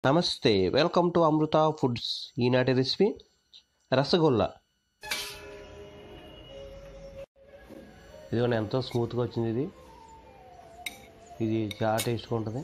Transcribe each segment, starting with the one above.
నమస్తే welcome to Amrutha foods ఈనాటి recipe rasgulla ఇదిగోండి ఎంతో స్మూత్గా వచ్చింది ఇది ఇది చాలా టేస్ట్గా ఉంటుంది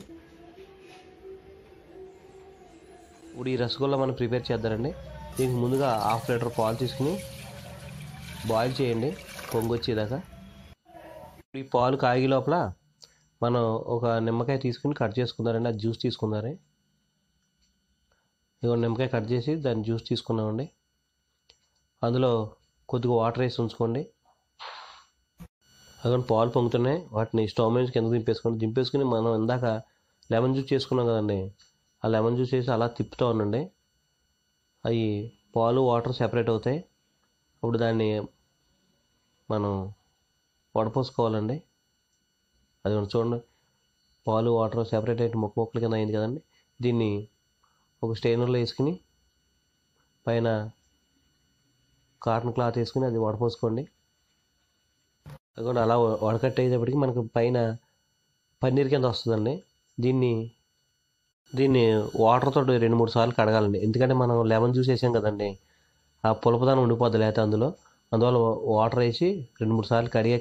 ఇప్పుడు ఈ రసగుల్లా మనం ప్రిపేర్ చేద్దామండి దీనికి ముందుగా హాఫ్ లీటర్ పాలు తీసుకుని బాయిల్ చేయండి పొంగు వచ్చేదాకా ఈ పాలు కాగి లోపల మనం ఒక నిమ్మకాయ తీసుకుని కట్ చేసుకున్నారండి అది జ్యూస్ తీసుకున్నారే ఇదిగో నిమ్మకాయ కట్ చేసి దాన్ని జ్యూస్ తీసుకున్నామండి అందులో కొద్దిగా వాటర్ వేసి ఉంచుకోండి అక్కడ పాలు పొంగుతున్నాయి వాటిని స్టవ్ మీద కింద దింపేసుకోండి దింపేసుకుని మనం ఇందాక లెమన్ జ్యూస్ చేసుకున్నాం కదండి ఆ లెమన్ జ్యూస్ వేసి అలా తిప్పుతూ ఉండండి అవి పాలు వాటర్ సెపరేట్ అవుతాయి అప్పుడు దాన్ని మనం వడపోసుకోవాలండి అది మనం చూడండి పాలు వాటర్ సెపరేట్ అయితే ముక్క ముక్కల కింద అయింది కదండి దీన్ని ఒక స్టెయినర్లో వేసుకుని పైన కాటన్ క్లాత్ వేసుకుని అది వడపోసుకోండి అది కూడా అలా వడకట్టి అయ్యేటప్పటికి మనకు పైన పన్నీర్ కింద వస్తుందండి దీన్ని దీన్ని వాటర్తో రెండు మూడు సార్లు కడగాలండి ఎందుకంటే మనం లెమన్ జ్యూస్ వేసాం కదండి ఆ పులపదానం ఉండిపోద్ది లేకపోతే అందులో అందువల్ల వాటర్ వేసి రెండు మూడు సార్లు కడిగాక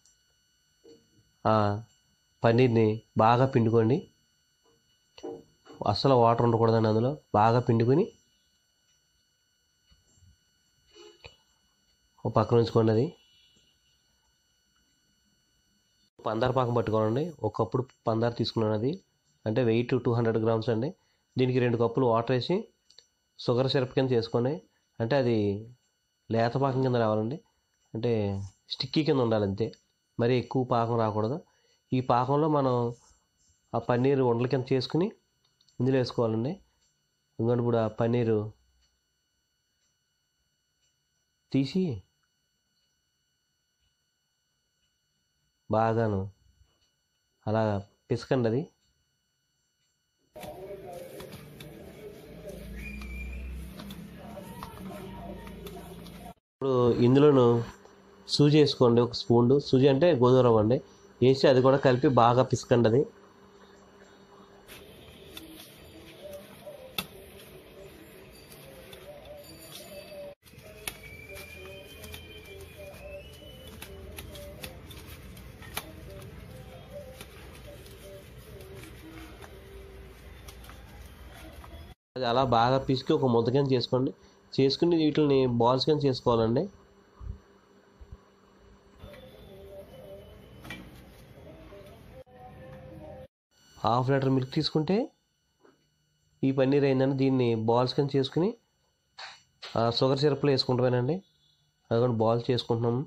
ఆ పన్నీర్ని బాగా పిండుకోండి అస్సలు వాటర్ ఉండకూడదండి అందులో బాగా పిండుకొని ఒక పక్కన ఉంచుకోండి అది పందార పాకం పట్టుకోనండి ఒక కప్పుడు పందార తీసుకున్నాను అది అంటే వెయిట్ టూ హండ్రెడ్ గ్రామ్స్ అండి దీనికి రెండు కప్పులు వాటర్ వేసి షుగర్ సిరప్ కింద చేసుకోండి అంటే అది లేత పాకం కింద రావాలండి అంటే స్టిక్కీ కింద ఉండాలి అంతే మరీ ఎక్కువ పాకం రాకూడదు ఈ పాకంలో మనం ఆ పన్నీర్ ఉండల కింద చేసుకుని ఇందులో వేసుకోవాలండి ఎందుకంటే ఇప్పుడు ఆ పన్నీరు తీసి బాగాను అలా పిసకండి అది ఇప్పుడు ఇందులోను సూజీ వేసుకోండి ఒక స్పూన్ సూజీ అంటే గోధుమ రవ్వ అండి వేసి అది కూడా కలిపి బాగా పిసకండి అది అది అలా బాగా పిసికి ఒక ముద్ద కింద చేసుకోండి చేసుకుని వీటిని బాల్స్ కింద చేసుకోవాలండి హాఫ్ లీటర్ మిల్క్ తీసుకుంటే ఈ పన్నీర్ అయిందండి దీన్ని బాల్స్ కింద చేసుకుని ఆ షుగర్ సిరప్లో వేసుకుంటామేనండి అది కూడా బాల్స్ చేసుకుంటున్నాము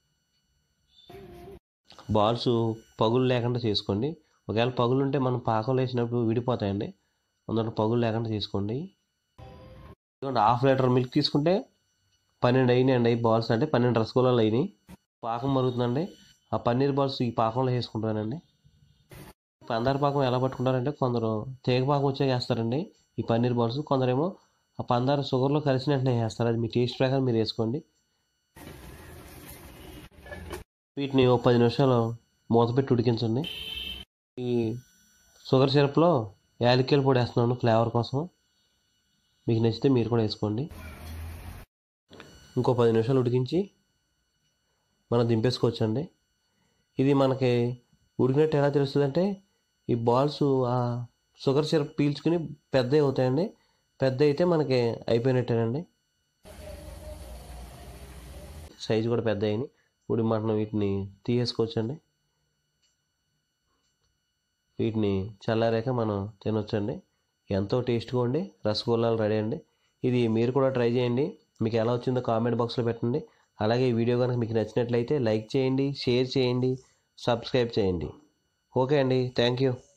బాల్స్ పగులు లేకుండా చేసుకోండి ఒకవేళ పగులు ఉంటే మనం పాకంలో వేసినప్పుడు విడిపోతాయండి అందులో పగులు లేకుండా చేసుకోండి ఇదిగోండి హాఫ్ లీటర్ మిల్క్ తీసుకుంటే పన్నెండు అయినాయండి అవి బాల్స్ అంటే పన్నెండు రసగుల్లాలు అయినాయి పాకం మరుగుతుందండి ఆ పన్నీర్ బాల్స్ ఈ పాకంలో వేసుకుంటానండి పందార పాకం ఎలా పట్టుకుంటారంటే కొందరు తేగ పాకం వచ్చాక వేస్తారండి ఈ పన్నీర్ బాల్స్ కొందరేమో ఆ పందార షుగర్లో కలిసిన వెంటనే వేస్తారు అది మీ టేస్ట్ ప్రకారం మీరు వేసుకోండి వీటిని ఒక పది నిమిషాలు మూత పెట్టి ఉడికించండి ఈ షుగర్ సిరప్లో యాలక్కాయల పొడి వేస్తున్నాను ఫ్లేవర్ కోసం మీకు నచ్చితే మీరు కూడా వేసుకోండి ఇంకో పది నిమిషాలు ఉడికించి మనం దింపేసుకోవచ్చండి ఇది మనకి ఉడికినట్టు ఎలా తెలుస్తుంది అంటే ఈ బాల్స్ ఆ షుగర్ సిరప్ పీల్చుకుని పెద్దవి అవుతాయండి పెద్ద అయితే మనకి అయిపోయినట్టేనండి సైజు కూడా పెద్ద అయినాయి ఇప్పుడు మనం వీటిని తీసేసుకోవచ్చండి వీటిని చల్లారాక మనం తినొచ్చండి ఎంతో టేస్ట్గా ఉండి రసగుల్లాలు రెడీ అండి ఇది మీరు కూడా ట్రై చేయండి మీకు ఎలా వచ్చిందో కామెంట్ బాక్స్లో పెట్టండి అలాగే ఈ వీడియో కనుక మీకు నచ్చినట్లయితే లైక్ చేయండి షేర్ చేయండి సబ్స్క్రైబ్ చేయండి ఓకే అండి థ్యాంక్ యూ